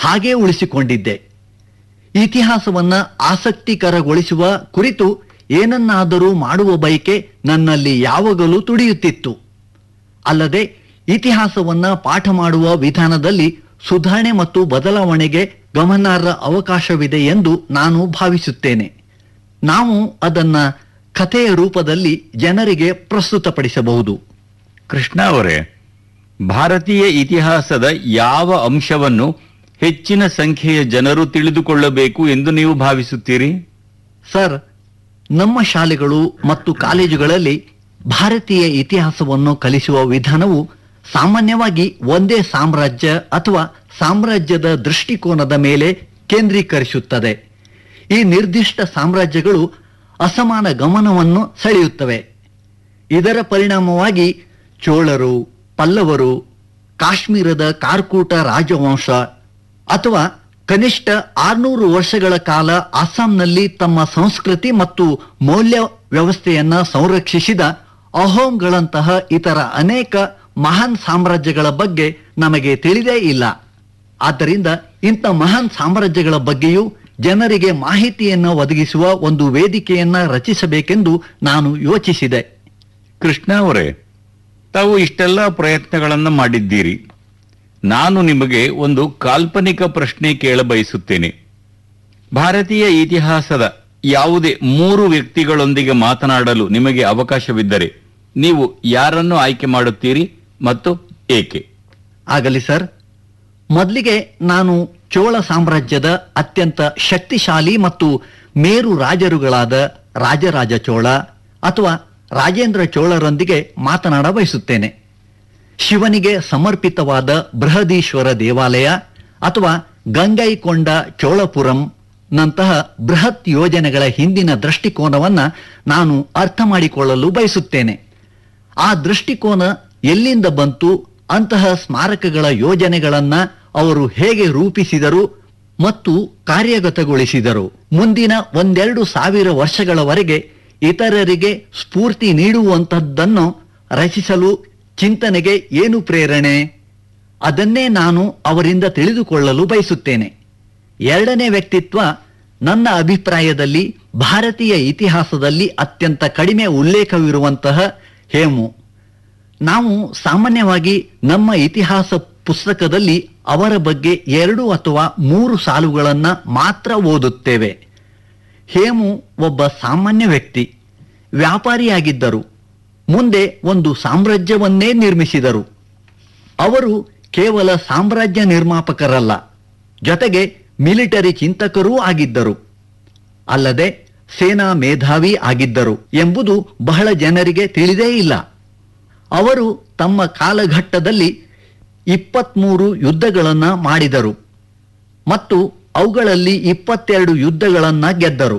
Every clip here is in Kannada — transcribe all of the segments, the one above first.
ಹಾಗೇ ಉಳಿಸಿಕೊಂಡಿದ್ದೆ ಇತಿಹಾಸವನ್ನ ಆಸಕ್ತಿಕರಗೊಳಿಸುವ ಕುರಿತು ಏನನ್ನಾದರೂ ಮಾಡುವ ಬಯಕೆ ನನ್ನಲ್ಲಿ ಯಾವಾಗಲೂ ತುಡಿಯುತ್ತಿತ್ತು ಅಲ್ಲದೆ ಇತಿಹಾಸವನ್ನ ಪಾಠ ಮಾಡುವ ವಿಧಾನದಲ್ಲಿ ಸುಧಾರಣೆ ಮತ್ತು ಬದಲಾವಣೆಗೆ ಗಮನಾರ್ಹ ಅವಕಾಶವಿದೆ ಎಂದು ನಾನು ಭಾವಿಸುತ್ತೇನೆ ನಾವು ಅದನ್ನ ಕಥೆಯ ರೂಪದಲ್ಲಿ ಜನರಿಗೆ ಪ್ರಸ್ತುತಪಡಿಸಬಹುದು ಕೃಷ್ಣ ಅವರೇ ಭಾರತೀಯ ಇತಿಹಾಸದ ಯಾವ ಅಂಶವನ್ನು ಹೆಚ್ಚಿನ ಸಂಖ್ಯೆಯ ಜನರು ತಿಳಿದುಕೊಳ್ಳಬೇಕು ಎಂದು ನೀವು ಭಾವಿಸುತ್ತೀರಿ ಸರ್ ನಮ್ಮ ಶಾಲೆಗಳು ಮತ್ತು ಕಾಲೇಜುಗಳಲ್ಲಿ ಭಾರತೀಯ ಇತಿಹಾಸವನ್ನು ಕಲಿಸುವ ವಿಧಾನವು ಸಾಮಾನ್ಯವಾಗಿ ಒಂದೇ ಸಾಮ್ರಾಜ್ಯ ಅಥವಾ ಸಾಮ್ರಾಜ್ಯದ ದೃಷ್ಟಿಕೋನದ ಮೇಲೆ ಕೇಂದ್ರೀಕರಿಸುತ್ತದೆ ಈ ನಿರ್ದಿಷ್ಟ ಸಾಮ್ರಾಜ್ಯಗಳು ಅಸಮಾನ ಗಮನವನ್ನು ಸೆಳೆಯುತ್ತವೆ ಇದರ ಪರಿಣಾಮವಾಗಿ ಚೋಳರು ಪಲ್ಲವರು ಕಾಶ್ಮೀರದ ಕಾರ್ಕೂಟ ರಾಜವಂಶ ಅಥವಾ ಕನಿಷ್ಠ ಆರ್ನೂರು ವರ್ಷಗಳ ಕಾಲ ಅಸ್ಸಾಂನಲ್ಲಿ ತಮ್ಮ ಸಂಸ್ಕೃತಿ ಮತ್ತು ಮೌಲ್ಯ ವ್ಯವಸ್ಥೆಯನ್ನ ಸಂರಕ್ಷಿಸಿದ ಅಹೋಂಗಳಂತಹ ಇತರ ಅನೇಕ ಮಹಾನ್ ಸಾಮ್ರಾಜ್ಯಗಳ ಬಗ್ಗೆ ನಮಗೆ ತಿಳಿದೇ ಇಲ್ಲ ಆದ್ದರಿಂದ ಇಂಥ ಮಹಾನ್ ಸಾಮ್ರಾಜ್ಯಗಳ ಬಗ್ಗೆಯೂ ಜನರಿಗೆ ಮಾಹಿತಿಯನ್ನು ಒದಗಿಸುವ ಒಂದು ವೇದಿಕೆಯನ್ನ ರಚಿಸಬೇಕೆಂದು ನಾನು ಯೋಚಿಸಿದೆ ಕೃಷ್ಣ ಅವರೇ ತಾವು ಇಷ್ಟೆಲ್ಲ ಪ್ರಯತ್ನಗಳನ್ನು ಮಾಡಿದ್ದೀರಿ ನಾನು ನಿಮಗೆ ಒಂದು ಕಾಲ್ಪನಿಕ ಪ್ರಶ್ನೆ ಕೇಳಬಯಸುತ್ತೇನೆ ಭಾರತೀಯ ಇತಿಹಾಸದ ಯಾವುದೇ ಮೂರು ವ್ಯಕ್ತಿಗಳೊಂದಿಗೆ ಮಾತನಾಡಲು ನಿಮಗೆ ಅವಕಾಶವಿದ್ದರೆ ನೀವು ಯಾರನ್ನು ಆಯ್ಕೆ ಮಾಡುತ್ತೀರಿ ಮತ್ತು ಏಕೆ ಆಗಲಿ ಸರ್ ಮೊದಲಿಗೆ ನಾನು ಚೋಳ ಸಾಮ್ರಾಜ್ಯದ ಅತ್ಯಂತ ಶಕ್ತಿಶಾಲಿ ಮತ್ತು ಮೇರು ರಾಜರುಗಳಾದ ರಾಜರಾಜ ಚೋಳ ಅಥವಾ ರಾಜೇಂದ್ರ ಚೋಳರೊಂದಿಗೆ ಮಾತನಾಡ ಬಯಸುತ್ತೇನೆ ಶಿವನಿಗೆ ಸಮರ್ಪಿತವಾದ ಬೃಹದೀಶ್ವರ ದೇವಾಲಯ ಅಥವಾ ಗಂಗೈಕೊಂಡ ಚೋಳಪುರಂ ನಂತಹ ಬೃಹತ್ ಯೋಜನೆಗಳ ಹಿಂದಿನ ದೃಷ್ಟಿಕೋನವನ್ನ ನಾನು ಅರ್ಥ ಮಾಡಿಕೊಳ್ಳಲು ಬಯಸುತ್ತೇನೆ ಆ ದೃಷ್ಟಿಕೋನ ಎಲ್ಲಿಂದ ಬಂತು ಅಂತಹ ಸ್ಮಾರಕಗಳ ಯೋಜನೆಗಳನ್ನ ಅವರು ಹೇಗೆ ರೂಪಿಸಿದರು ಮತ್ತು ಕಾರ್ಯಗತಗೊಳಿಸಿದರು ಮುಂದಿನ ಒಂದೆರಡು ಸಾವಿರ ವರ್ಷಗಳವರೆಗೆ ಇತರರಿಗೆ ಸ್ಫೂರ್ತಿ ನೀಡುವಂತಹದ್ದನ್ನು ರಚಿಸಲು ಚಿಂತನೆಗೆ ಏನು ಪ್ರೇರಣೆ ಅದನ್ನೇ ನಾನು ಅವರಿಂದ ತಿಳಿದುಕೊಳ್ಳಲು ಬಯಸುತ್ತೇನೆ ಎರಡನೇ ವ್ಯಕ್ತಿತ್ವ ನನ್ನ ಅಭಿಪ್ರಾಯದಲ್ಲಿ ಭಾರತೀಯ ಇತಿಹಾಸದಲ್ಲಿ ಅತ್ಯಂತ ಕಡಿಮೆ ಉಲ್ಲೇಖವಿರುವಂತಹ ಹೇಮು ನಾವು ಸಾಮಾನ್ಯವಾಗಿ ನಮ್ಮ ಇತಿಹಾಸ ಪುಸ್ತಕದಲ್ಲಿ ಅವರ ಬಗ್ಗೆ ಎರಡು ಅಥವಾ ಮೂರು ಸಾಲುಗಳನ್ನ ಮಾತ್ರ ಓದುತ್ತೇವೆ ಹೇಮು ಒಬ್ಬ ಸಾಮಾನ್ಯ ವ್ಯಕ್ತಿ ವ್ಯಾಪಾರಿಯಾಗಿದ್ದರು ಮುಂದೆ ಒಂದು ಸಾಮ್ರಾಜ್ಯವನ್ನೇ ನಿರ್ಮಿಸಿದರು ಅವರು ಕೇವಲ ಸಾಮ್ರಾಜ್ಯ ನಿರ್ಮಾಪಕರಲ್ಲ ಜೊತೆಗೆ ಮಿಲಿಟರಿ ಚಿಂತಕರೂ ಆಗಿದ್ದರು ಅಲ್ಲದೆ ಸೇನಾ ಮೇಧಾವಿ ಆಗಿದ್ದರು ಎಂಬುದು ಬಹಳ ಜನರಿಗೆ ತಿಳಿದೇ ಇಲ್ಲ ಅವರು ತಮ್ಮ ಕಾಲಘಟ್ಟದಲ್ಲಿ ಇಪ್ಪತ್ಮೂರು ಯುದ್ಧಗಳನ್ನ ಮಾಡಿದರು ಮತ್ತು ಅವುಗಳಲ್ಲಿ ಇಪ್ಪತ್ತೆರಡು ಯುದ್ಧಗಳನ್ನ ಗೆದ್ದರು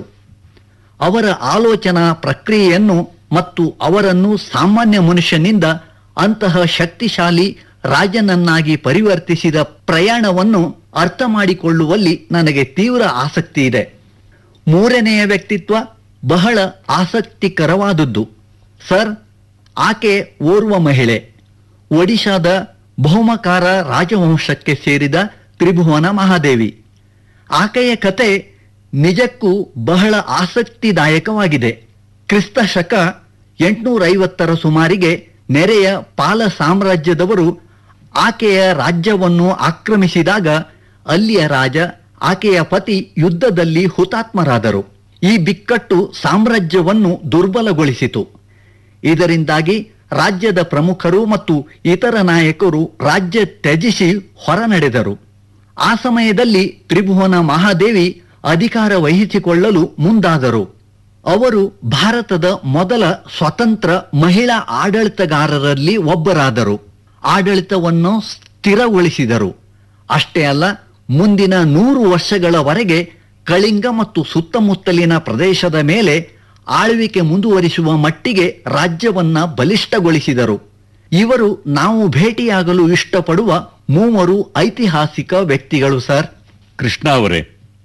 ಅವರ ಆಲೋಚನಾ ಪ್ರಕ್ರಿಯೆಯನ್ನು ಮತ್ತು ಅವರನ್ನು ಸಾಮಾನ್ಯ ಮನುಷ್ಯನಿಂದ ಅಂತಹ ಶಕ್ತಿಶಾಲಿ ರಾಜನನ್ನಾಗಿ ಪರಿವರ್ತಿಸಿದ ಪ್ರಯಾಣವನ್ನು ಅರ್ಥ ಮಾಡಿಕೊಳ್ಳುವಲ್ಲಿ ನನಗೆ ತೀವ್ರ ಆಸಕ್ತಿ ಇದೆ ಮೂರನೆಯ ವ್ಯಕ್ತಿತ್ವ ಬಹಳ ಆಸಕ್ತಿಕರವಾದದ್ದು ಸರ್ ಆಕೆ ಓರ್ವ ಮಹಿಳೆ ಒಡಿಶಾದ ಬಹುಮಕಾರ ರಾಜವಂಶಕ್ಕೆ ಸೇರಿದ ತ್ರಿಭುವನ ಮಹಾದೇವಿ ಆಕೆಯ ಕತೆ ನಿಜಕ್ಕೂ ಬಹಳ ಆಸಕ್ತಿದಾಯಕವಾಗಿದೆ ಕ್ರಿಸ್ತ ಶಕ ಎಂಟುನೂರ ಐವತ್ತರ ಸುಮಾರಿಗೆ ನೆರೆಯ ಪಾಲ ಸಾಮ್ರಾಜ್ಯದವರು ಆಕೆಯ ರಾಜ್ಯವನ್ನು ಆಕ್ರಮಿಸಿದಾಗ ಅಲ್ಲಿಯ ರಾಜ ಆಕೆಯ ಪತಿ ಯುದ್ಧದಲ್ಲಿ ಹುತಾತ್ಮರಾದರು ಈ ಬಿಕ್ಕಟ್ಟು ಸಾಮ್ರಾಜ್ಯವನ್ನು ದುರ್ಬಲಗೊಳಿಸಿತು ಇದರಿಂದಾಗಿ ರಾಜ್ಯದ ಪ್ರಮುಖರು ಮತ್ತು ಇತರ ನಾಯಕರು ರಾಜ್ಯ ತ್ಯಜಿಸಿ ಹೊರ ನಡೆದರು ಆ ಸಮಯದಲ್ಲಿ ತ್ರಿಭುವನ ಮಹಾದೇವಿ ಅಧಿಕಾರ ವಹಿಸಿಕೊಳ್ಳಲು ಮುಂದಾದರು ಅವರು ಭಾರತದ ಮೊದಲ ಸ್ವತಂತ್ರ ಮಹಿಳಾ ಆಡಳಿತಗಾರರಲ್ಲಿ ಒಬ್ಬರಾದರು ಆಡಳಿತವನ್ನು ಸ್ಥಿರಗೊಳಿಸಿದರು ಅಷ್ಟೇ ಅಲ್ಲ ಮುಂದಿನ ನೂರು ವರ್ಷಗಳವರೆಗೆ ಕಳಿಂಗ ಮತ್ತು ಸುತ್ತಮುತ್ತಲಿನ ಪ್ರದೇಶದ ಮೇಲೆ ಆಳ್ವಿಕೆ ಮುಂದುವರಿಸುವ ಮಟ್ಟಿಗೆ ರಾಜ್ಯವನ್ನ ಬಲಿಷ್ಠಗೊಳಿಸಿದರು ಇವರು ನಾವು ಭೇಟಿಯಾಗಲು ಇಷ್ಟಪಡುವ ಮೂವರು ಐತಿಹಾಸಿಕ ವ್ಯಕ್ತಿಗಳು ಸರ್ ಕೃಷ್ಣ ಅವರೇ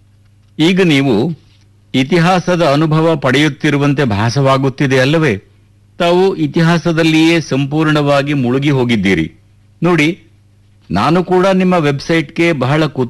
ಈಗ ನೀವು ಇತಿಹಾಸದ ಅನುಭವ ಪಡೆಯುತ್ತಿರುವಂತೆ ಭಾಸವಾಗುತ್ತಿದೆ ಅಲ್ಲವೇ ತಾವು ಇತಿಹಾಸದಲ್ಲಿಯೇ ಸಂಪೂರ್ಣವಾಗಿ ಮುಳುಗಿ ಹೋಗಿದ್ದೀರಿ ನೋಡಿ ನಾನು ಕೂಡ ನಿಮ್ಮ ವೆಬ್ಸೈಟ್ಗೆ ಬಹಳ